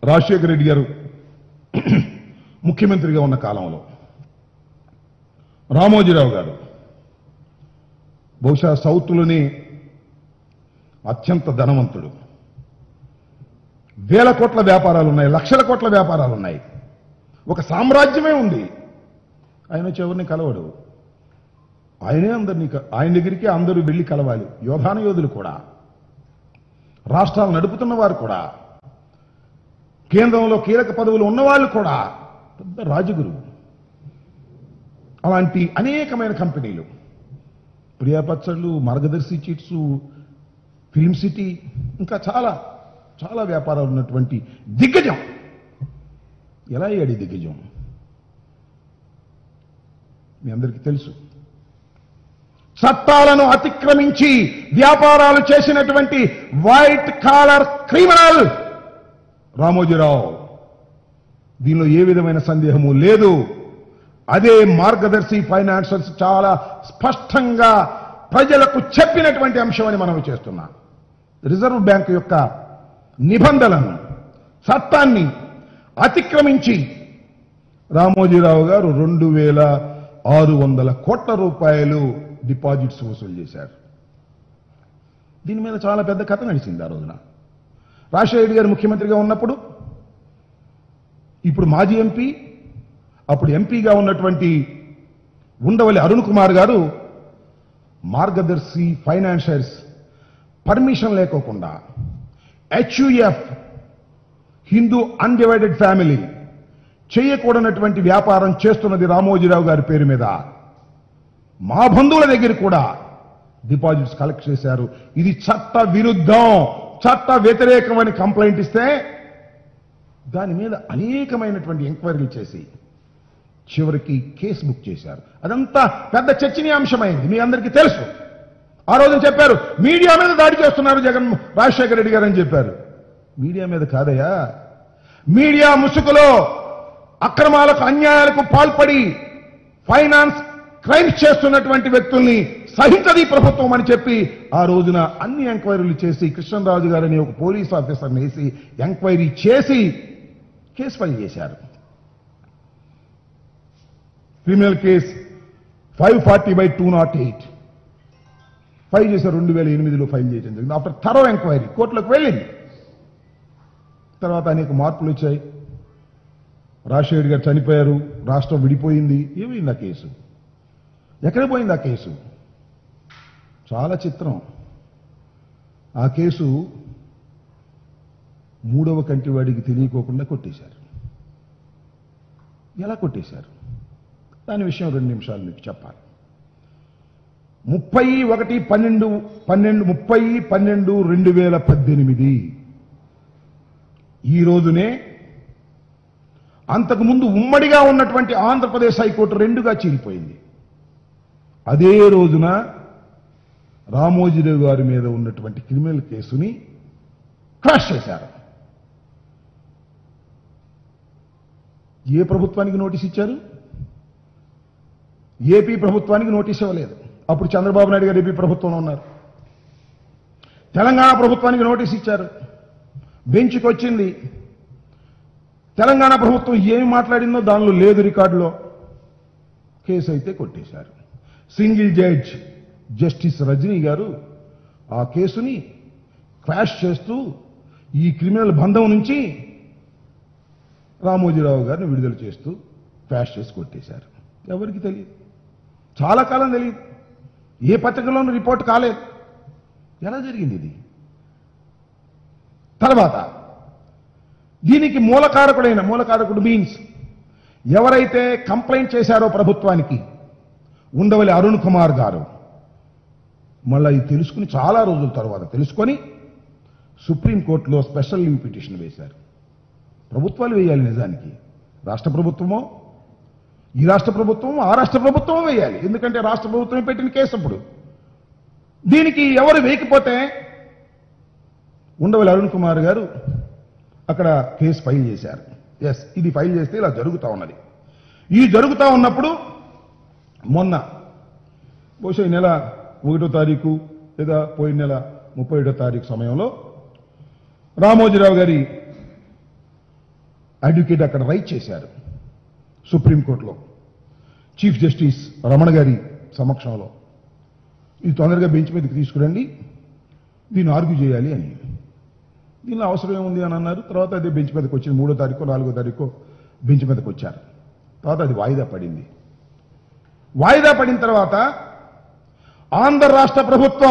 రాజశేఖర రెడ్డి గారు ముఖ్యమంత్రిగా ఉన్న కాలంలో రామోజీరావు గారు బహుశా సౌత్లోనే అత్యంత ధనవంతుడు వేల కోట్ల వ్యాపారాలు ఉన్నాయి లక్షల కోట్ల వ్యాపారాలు ఉన్నాయి ఒక సామ్రాజ్యమే ఉంది ఆయన వచ్చి ఎవరిని కలవడు ఆయనే అందరినీ క- ఆయన దగ్గరికి అందరూ వెళ్ళి కలవాలి యోధాన యోధులు కూడా రాష్ట్రాలు నడుపుతున్న వారు కూడా కేంద్రంలో కీలక పదవులు ఉన్నవాళ్ళు కూడా పెద్ద రాజగురువు అలాంటి అనేకమైన కంపెనీలు ప్రియా పచ్చళ్ళు మార్గదర్శి చిట్స్ ఫిల్మ్ సిటీ ఇంకా చాలా చాలా వ్యాపారాలు ఉన్నటువంటి దిగ్గజం ఎలా అయ్యాడు ఈ దిగ్గజం మీ అందరికీ తెలుసు చట్టాలను అతిక్రమించి వ్యాపారాలు చేసినటువంటి వైట్ కాలర్ క్రిమినల్ రామోజీరావు దీనిలో ఏ విధమైన సందేహము లేదు అదే మార్గదర్శి ఫైనాన్షియల్స్ చాలా స్పష్టంగా ప్రజలకు చెప్పినటువంటి అంశం అని మనం చేస్తున్నాం రిజర్వ్ బ్యాంక్ యొక్క నిబంధనలను చట్టాన్ని అతిక్రమించి రామోజీరావు గారు రెండు వేల ఆరు వందల కోట్ల రూపాయలు డిపాజిట్స్ వసూలు చేశారు దీని మీద చాలా పెద్ద కథ నడిచింది ఆ రోజున రాజశేఖర రెడ్డి గారు ముఖ్యమంత్రిగా ఉన్నప్పుడు ఇప్పుడు మాజీ ఎంపీ అప్పుడు ఎంపీగా ఉన్నటువంటి ఉండవల్లి అరుణ్ కుమార్ గారు మార్గదర్శి ఫైనాన్షియర్స్ పర్మిషన్ లేకోకుండా హెచ్యుఎఫ్ హిందూ అన్డివైడెడ్ ఫ్యామిలీ చేయకూడనటువంటి వ్యాపారం చేస్తున్నది రామోజీరావు గారి పేరు మీద మా బంధువుల దగ్గర కూడా డిపాజిట్స్ కలెక్ట్ చేశారు ఇది చట్ట విరుద్ధం చట్ట వ్యతిరేకమని కంప్లైంట్ ఇస్తే దాని మీద అనేకమైనటువంటి ఎంక్వైరీలు చేసి చివరికి కేసు బుక్ చేశారు అదంతా పెద్ద చర్చనీయాంశమైంది మీ అందరికీ తెలుసు ఆ రోజున చెప్పారు మీడియా మీద దాడి చేస్తున్నారు జగన్ రాజశేఖర రెడ్డి గారు అని చెప్పారు మీడియా మీద కాదయ్యా మీడియా ముసుగులో అక్రమాలకు అన్యాయాలకు పాల్పడి ఫైనాన్స్ క్రైమ్స్ చేస్తున్నటువంటి వ్యక్తుల్ని సహించది ప్రభుత్వం అని చెప్పి ఆ రోజున అన్ని ఎంక్వైరీలు చేసి కృష్ణరాజు గారని ఒక పోలీస్ ఆఫీసర్ని వేసి ఎంక్వైరీ చేసి కేసు ఫైల్ చేశారు criminal case five forty by two nought eight file చేశారు రెండు వేల ఎనిమిదిలో ఫైల్ చేయడం జరిగింది ఆఫ్టర్ థరో ఎంక్వైరీ కోర్టులోకి వెళ్ళింది తర్వాత అనేక మార్పులు వచ్చాయి రాజశేఖర్ గారు చనిపోయారు రాష్ట్రం విడిపోయింది ఏమైంది ఆ కేసు ఎక్కడ పోయింది ఆ కేసు చాలా చిత్రం ఆ కేసు మూడవ కంటి వాడికి తెలియకోకుండా కొట్టేశారు ఎలా కొట్టేశారు దాని విషయం రెండు నిమిషాలు మీకు చెప్పాలి ముప్పై ఒకటి పన్నెండు పన్నెండు ముప్పై పన్నెండు రెండు వేల పద్దెనిమిది ఈ రోజునే అంతకుముందు ఉమ్మడిగా ఉన్నటువంటి ఆంధ్రప్రదేశ్ హైకోర్టు రెండుగా చీలిపోయింది అదే రోజున రామోజీరావు గారి మీద ఉన్నటువంటి క్రిమినల్ కేసుని క్రాష్ చేశారు ఏ ప్రభుత్వానికి నోటీస్ ఇచ్చారు ఏపీ ప్రభుత్వానికి నోటీస్ ఇవ్వలేదు అప్పుడు చంద్రబాబు నాయుడు గారు ఏపీ ప్రభుత్వంలో ఉన్నారు తెలంగాణ ప్రభుత్వానికి నోటీస్ ఇచ్చారు బెంచ్కి వచ్చింది తెలంగాణ ప్రభుత్వం ఏమి మాట్లాడిందో దానిలో లేదు రికార్డులో కేసు అయితే కొట్టేశారు సింగిల్ జడ్జ్ జస్టిస్ రజనీ గారు ఆ కేసుని క్వాష్ చేస్తూ ఈ క్రిమినల్ బంధం నుంచి రామోజీరావు గారిని విడుదల చేస్తూ క్వాష్ చేసి కొట్టేశారు ఎవరికి తెలియదు చాలా కాలం తెలియదు ఏ పత్రికలోనూ రిపోర్ట్ కాలేదు ఎలా జరిగింది ఇది తర్వాత దీనికి మూలకారకుడైన మూలకారకుడు మీన్స్ ఎవరైతే కంప్లైంట్ చేశారో ప్రభుత్వానికి ఉండవల్లి అరుణ్ కుమార్ గారు మళ్ళీ ఇది తెలుసుకుని చాలా రోజుల తర్వాత తెలుసుకొని సుప్రీంకోర్టులో స్పెషల్ లీవ్ పిటిషన్ వేశారు ప్రభుత్వాలు వేయాలి నిజానికి రాష్ట్ర ప్రభుత్వమో ఈ రాష్ట్ర ప్రభుత్వం ఆ రాష్ట్ర ప్రభుత్వం వేయాలి ఎందుకంటే రాష్ట్ర ప్రభుత్వమే పెట్టిన కేసు అప్పుడు దీనికి ఎవరు వేయకపోతే ఉండవల్లి అరుణ్ కుమార్ గారు అక్కడ కేసు ఫైల్ చేశారు ఎస్ ఇది ఫైల్ చేస్తే ఇలా జరుగుతూ ఉన్నది ఈ జరుగుతూ ఉన్నప్పుడు మొన్న బహుశా ఈ నెల ఒకటో తారీఖు లేదా పోయిన నెల ముప్పై ఒకటో తారీఖు సమయంలో రామోజీరావు గారి అడ్వకేట్ అక్కడ రైట్ చేశారు సుప్రీంకోర్టులో చీఫ్ జస్టిస్ రమణ గారి సమక్షంలో ఇది తొందరగా బెంచ్ మీదకి తీసుకురండి దీన్ని ఆర్గ్యూ చేయాలి అని దీనిలో అవసరం ఏముంది అని అన్నారు తర్వాత అదే బెంచ్ మీదకి వచ్చింది మూడో తారీఖు నాలుగో తారీఖు బెంచ్ మీదకి వచ్చారు తర్వాత అది వాయిదా పడింది వాయిదా పడిన తర్వాత ఆంధ్ర రాష్ట్ర ప్రభుత్వం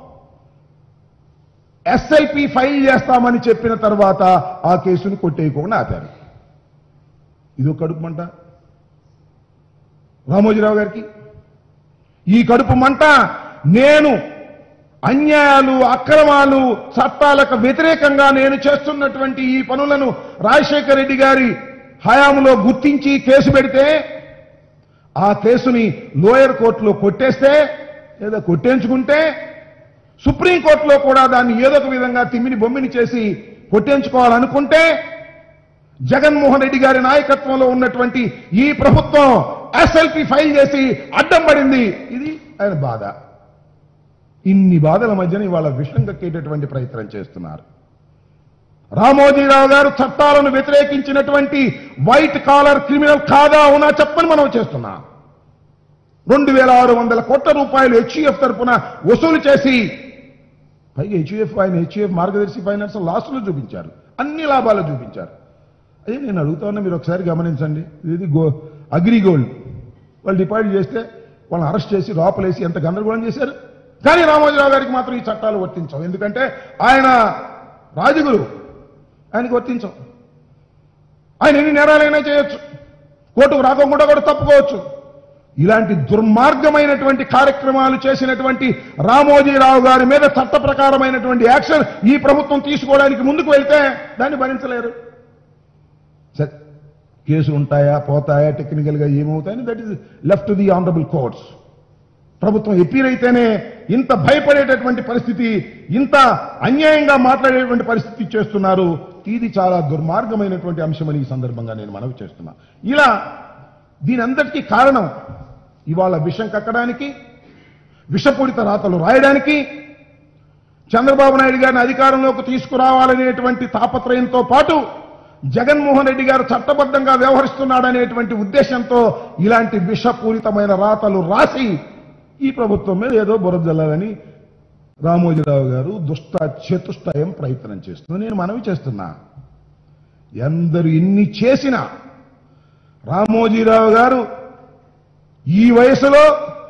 ఎస్ఎల్పి ఫైల్ చేస్తామని చెప్పిన తర్వాత ఆ కేసును కొట్టేయకుండా ఆపారు ఇది ఒక కడుపు మంట రామోజీరావు గారికి ఈ కడుపు మంట నేను అన్యాయాలు అక్రమాలు చట్టాలకు వ్యతిరేకంగా నేను చేస్తున్నటువంటి ఈ పనులను రాజశేఖర రెడ్డి గారి హయాంలో గుర్తించి కేసు పెడితే ఆ కేసుని లోయర్ కోర్టులో కొట్టేస్తే లేదా కొట్టేంచుకుంటే సుప్రీంకోర్టులో కూడా దాన్ని ఏదో ఒక విధంగా తిమ్మిని బొమ్మిని చేసి కొట్టేంచుకోవాలనుకుంటే జగన్మోహన్ రెడ్డి గారి నాయకత్వంలో ఉన్నటువంటి ఈ ప్రభుత్వం ఎస్ఎల్పి ఫైల్ చేసి అడ్డం పడింది ఇది ఆయన బాధ ఇన్ని బాధల మధ్యన ఇవాళ విషం కక్కేటటువంటి ప్రయత్నం చేస్తున్నారు రామోజీరావు గారు చట్టాలను వ్యతిరేకించినటువంటి వైట్ కాలర్ క్రిమినల్ కాదా అవునా చెప్పని మనం చేస్తున్నాం రెండు వేల ఆరు వందల కోట్ల రూపాయలు హెచ్యుఎఫ్ తరపున వసూలు చేసి పైగా హెచ్యుఎఫ్ ఆయన హెచ్యుఎఫ్ మార్గదర్శి ఫైనాన్స్ లాస్ట్లో చూపించారు అన్ని లాభాలు చూపించారు అదే నేను అడుగుతా ఉన్నా మీరు ఒకసారి గమనించండి ఇది గో అగ్రిగోల్డ్ వాళ్ళు డిపాజిట్ చేస్తే వాళ్ళని అరెస్ట్ చేసి లోపలేసి ఎంత గందరగోళం చేశారు కానీ రామోజీరావు గారికి మాత్రం ఈ చట్టాలు వర్తించవు ఎందుకంటే ఆయన రాజుగురు ఆయనకు వర్తించవు ఆయన ఎన్ని నేరాలైనా చేయొచ్చు కోర్టుకు రాకుండా కూడా తప్పుకోవచ్చు ఇలాంటి దుర్మార్గమైనటువంటి కార్యక్రమాలు చేసినటువంటి రామోజీరావు గారి మీద చట్ట ప్రకారమైనటువంటి యాక్షన్ ఈ ప్రభుత్వం తీసుకోవడానికి ముందుకు వెళ్తే దాన్ని భరించలేరు సరే కేసులు ఉంటాయా పోతాయా టెక్నికల్ గా ఏమవుతాయని that is left to the honourable courts ప్రభుత్వం ఎపీల్ అయితేనే ఇంత భయపడేటటువంటి పరిస్థితి ఇంత అన్యాయంగా మాట్లాడేటువంటి పరిస్థితి చేస్తున్నారు ఇది చాలా దుర్మార్గమైనటువంటి అంశమని ఈ సందర్భంగా నేను మనవి చేస్తున్నా ఇలా దీని అంతటికీ కారణం ఇవాళ విషం కక్కడానికి విషపూరిత రాతలు రాయడానికి చంద్రబాబు నాయుడు గారిని అధికారంలోకి తీసుకురావాలనేటువంటి తాపత్రయంతో పాటు జగన్మోహన్ రెడ్డి గారు చట్టబద్ధంగా వ్యవహరిస్తున్నాడనేటువంటి ఉద్దేశంతో ఇలాంటి విషపూరితమైన రాతలు రాసి ఈ ప్రభుత్వం మీద ఏదో బురద జల్లాలని రామోజీరావు గారు దుష్ట చతుష్టయం ప్రయత్నం చేస్తుంది నేను మనవి చేస్తున్నా ఎందరు ఎన్ని చేసినా రామోజీరావు గారు ఈ వయసులో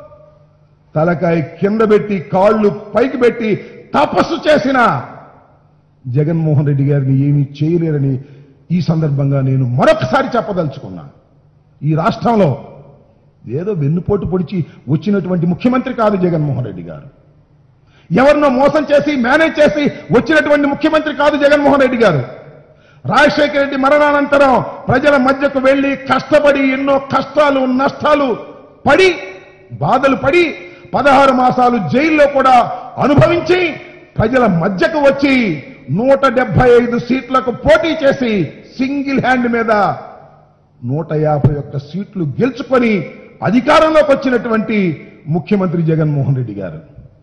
తలకాయ కింద పెట్టి కాళ్ళు పైకి పెట్టి తపస్సు చేసిన జగన్మోహన్ రెడ్డి గారిని ఏమీ చేయలేరని ఈ సందర్భంగా నేను మరొకసారి చెప్పదలుచుకున్నా ఈ రాష్ట్రంలో ఏదో వెన్నుపోటు పొడిచి వచ్చినటువంటి ముఖ్యమంత్రి కాదు జగన్మోహన్ రెడ్డి గారు ఎవరినో మోసం చేసి మేనేజ్ చేసి వచ్చినటువంటి ముఖ్యమంత్రి కాదు జగన్మోహన్ రెడ్డి గారు రాజశేఖర రెడ్డి మరణానంతరం ప్రజల మధ్యకు వెళ్లి కష్టపడి ఎన్నో కష్టాలు నష్టాలు పడి బాధలు పడి పదహారు మాసాలు జైల్లో కూడా అనుభవించి ప్రజల మధ్యకు వచ్చి నూట డెబ్బై ఐదు సీట్లకు పోటీ చేసి సింగిల్ హ్యాండ్ మీద నూట యాభై ఒక్క సీట్లు గెలుచుకొని అధికారంలోకి వచ్చినటువంటి ముఖ్యమంత్రి జగన్మోహన్ రెడ్డి గారు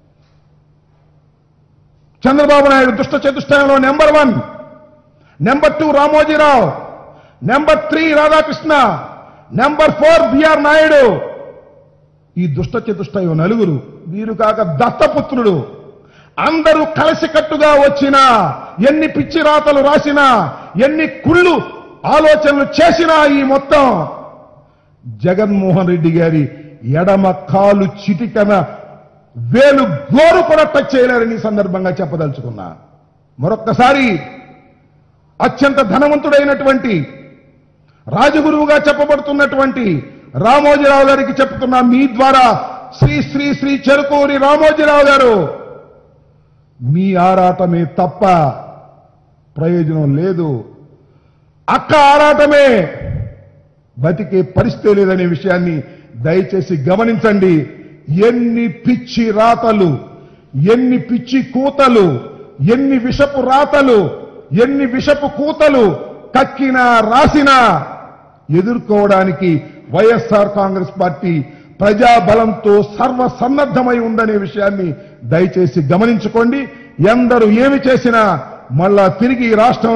చంద్రబాబు నాయుడు దుష్ట చతుష్టయంలో number one number two Ramoji Rao number three Radhakrishna number four BR Naidu ఈ దుష్ట చతుష్టయం నలుగురు వీరు కాక దత్తపుత్రుడు అందరూ కలిసికట్టుగా వచ్చినా ఎన్ని పిచ్చి రాతలు రాసినా ఎన్ని కుళ్ళు ఆలోచనలు చేసినా ఈ మొత్తం జగన్మోహన్ రెడ్డి గారి ఎడమ కాలు చిటికన వేలు గోరు కూడా టచ్ చేయలేరని ఈ సందర్భంగా చెప్పదలుచుకున్నా మరొక్కసారి అత్యంత ధనవంతుడైనటువంటి రాజగురువుగా చెప్పబడుతున్నటువంటి రామోజీరావు గారికి చెప్తున్నా మీ ద్వారా శ్రీ శ్రీ శ్రీ చెరుకూరి రామోజీరావు గారు మీ ఆరాటమే తప్ప ప్రయోజనం లేదు అక్క ఆరాటమే బతికే పరిస్థితి లేదనే విషయాన్ని దయచేసి గమనించండి ఎన్ని పిచ్చి రాతలు ఎన్ని పిచ్చి కూతలు ఎన్ని విషపు రాతలు ఎన్ని విషపు కూతలు కక్కినా రాసినా ఎదుర్కోవడానికి వైఎస్ఆర్ కాంగ్రెస్ పార్టీ ప్రజాబలంతో సర్వసన్నద్ధమై ఉందనే విషయాన్ని దయచేసి గమనించుకోండి ఎందరు ఏమి చేసినా మళ్ళా తిరిగి ఈ రాష్ట్రంలో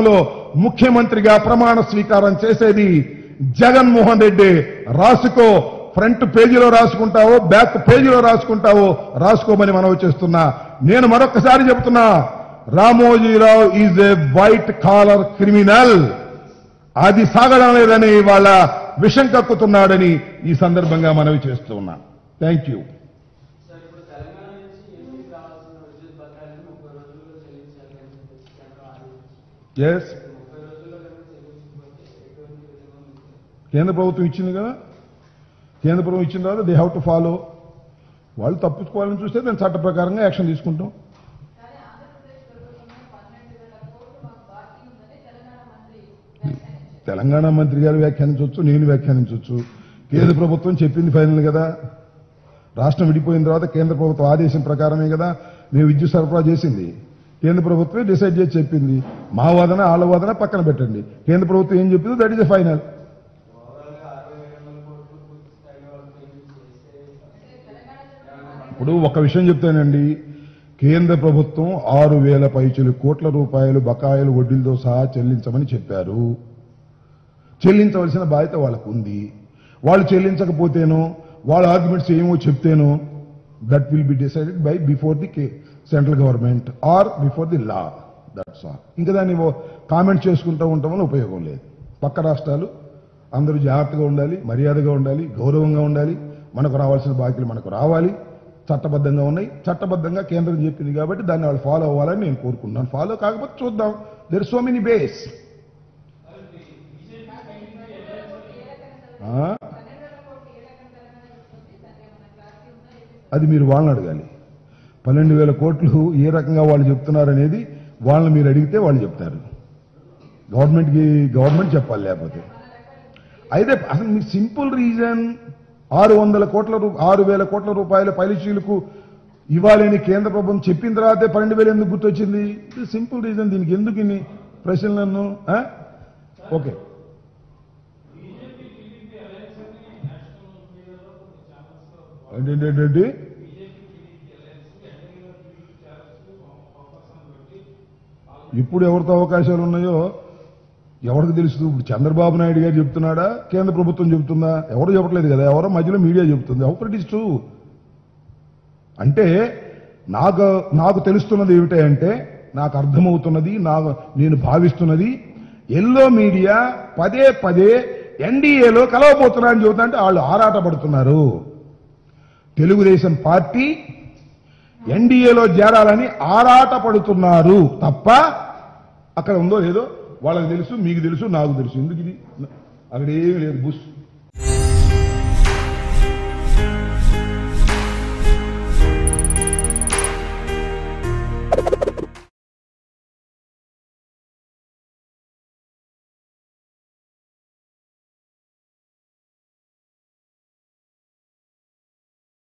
ముఖ్యమంత్రిగా ప్రమాణ స్వీకారం చేసేది జగన్మోహన్ రెడ్డి రాసుకో ఫ్రంట్ పేజీలో రాసుకుంటావో బ్యాక్ పేజీలో రాసుకుంటావో రాసుకోమని మనవి చేస్తున్నా నేను మరొకసారి చెబుతున్నా Ramoji Rao is a white collar criminal అది సాగడం లేదని వాళ్ళ విషం కక్కుతున్నాడని ఈ సందర్భంగా మనవి చేస్తూ ఉన్నా థ్యాంక్ యూ సార్ ఇప్పుడు తెలంగాణ నుంచి ఏపీకి రావాల్సిన విద్యుత్ బకాయిలను ముప్పై రోజుల్లో చెల్లించాలి అని చెప్పేసి కేంద్రం ఆదేశించింది ఎస్ ముప్పై రోజుల్లో కనుక చెల్లించకపోతే ఎటువంటి విధంగా ఉంటుంది కేంద్ర ప్రభుత్వం ఇచ్చింది కదా కేంద్ర ప్రభుత్వం ఇచ్చిన తర్వాత దే హ్యావ్ టు ఫాలో వాళ్ళు తప్పించుకోవాలని చూస్తే దాని చట్ట ప్రకారంగా యాక్షన్ తీసుకుంటాం కానీ ఆంధ్రప్రదేశ్ ప్రభుత్వమే పన్నెండు వేల కోట్లు మాకు బాకీ ఉందని తెలంగాణ మంత్రి వ్యాఖ్యానించారు తెలంగాణ మంత్రి గారు వ్యాఖ్యానించవచ్చు నేను వ్యాఖ్యానించవచ్చు కేంద్ర ప్రభుత్వం చెప్పింది ఫైనల్ కదా రాష్ట్రం విడిపోయిన తర్వాత కేంద్ర ప్రభుత్వం ఆదేశం ప్రకారమే కదా మేము విద్యుత్ సరఫరా చేసింది కేంద్ర ప్రభుత్వమే డిసైడ్ చేసి చెప్పింది మా వాదన వాళ్ళ వాదన పక్కన పెట్టండి కేంద్ర ప్రభుత్వం ఏం చెప్పిందో దట్ ఈస్ ఎ ఫైనల్ ఓవరాల్గా అరవై వేల కోట్లు పూర్తి స్థాయిలో వాళ్ళు పేమెంట్ చేస్తే ఇప్పుడు ఒక విషయం చెప్తానండి కేంద్ర ప్రభుత్వం ఆరు వేల పైచులు కోట్ల రూపాయలు బకాయిలు వడ్డీలతో సహా చెల్లించమని చెప్పారు చెల్లించవలసిన బాధ్యత వాళ్ళకు ఉంది వాళ్ళు చెల్లించకపోతేనో వాళ్ళ ఆర్గ్యుమెంట్స్ ఏమో చెప్తేనో that will be decided by before the central government or before the law that's all ఇంకా దాన్ని కామెంట్ చేసుకుంటూ ఉండటం వల్ల ఉపయోగం లేదు పక్క రాష్ట్రాలు అందరూ జాగ్రత్తగా ఉండాలి మర్యాదగా ఉండాలి గౌరవంగా ఉండాలి మనకు రావాల్సిన బాధ్యతలు మనకు రావాలి చట్టబద్ధంగా ఉన్నాయి చట్టబద్ధంగా కేంద్రం చెప్పింది కాబట్టి దాన్ని వాళ్ళు ఫాలో అవ్వాలని నేను కోరుకుంటున్నాను ఫాలో కాకపోతే చూద్దాం దెర్ సో మెనీ బేస్ అది మీరు వాళ్ళని అడగాలి పన్నెండు వేల కోట్లు ఏ రకంగా వాళ్ళు చెప్తున్నారు అనేది వాళ్ళని మీరు అడిగితే వాళ్ళు చెప్తారు గవర్నమెంట్కి గవర్నమెంట్ చెప్పాలి లేకపోతే అయితే అసలు మీ సింపుల్ రీజన్ ఆరు వందల కోట్ల రూ ఆరు వేల కోట్ల రూపాయల పైలచీలకు ఇవ్వాలని కేంద్ర ప్రభుత్వం చెప్పిన తర్వాతే పన్నెండు వేలు ఎందుకు గుర్తొచ్చింది ఇది సింపుల్ రీజన్ దీనికి ఎందుకు ఇన్ని ప్రశ్నలను ఆ? ఓకే ఏంటి, ఏంటి, ఏంటి? ఇప్పుడు ఎవరితో అవకాశాలు ఉన్నాయో ఎవరికి తెలుసు ఇప్పుడు చంద్రబాబు నాయుడు గారు చెప్తున్నాడా కేంద్ర ప్రభుత్వం చెబుతుందా ఎవరు చెప్పట్లేదు కదా ఎవరో మధ్యలో మీడియా చెబుతుంది హౌ ఇట్ ఇస్ ట్రూ అంటే నాకు నాకు తెలుస్తున్నది ఏమిటంటే నాకు అర్థమవుతున్నది నాకు నేను భావిస్తున్నది ఎల్లో మీడియా పదే పదే ఎన్డీఏలో కలవబోతున్నా అని చెబుతా అంటే వాళ్ళు ఆరాటపడుతున్నారు తెలుగుదేశం పార్టీ ఎన్డీఏలో చేరాలని ఆరాటపడుతున్నారు తప్ప అక్కడ ఉందో లేదో వాళ్ళకి తెలుసు మీకు తెలుసు నాకు తెలుసు ఎందుకు ఇది అక్కడ ఏమీ లేదు బుస్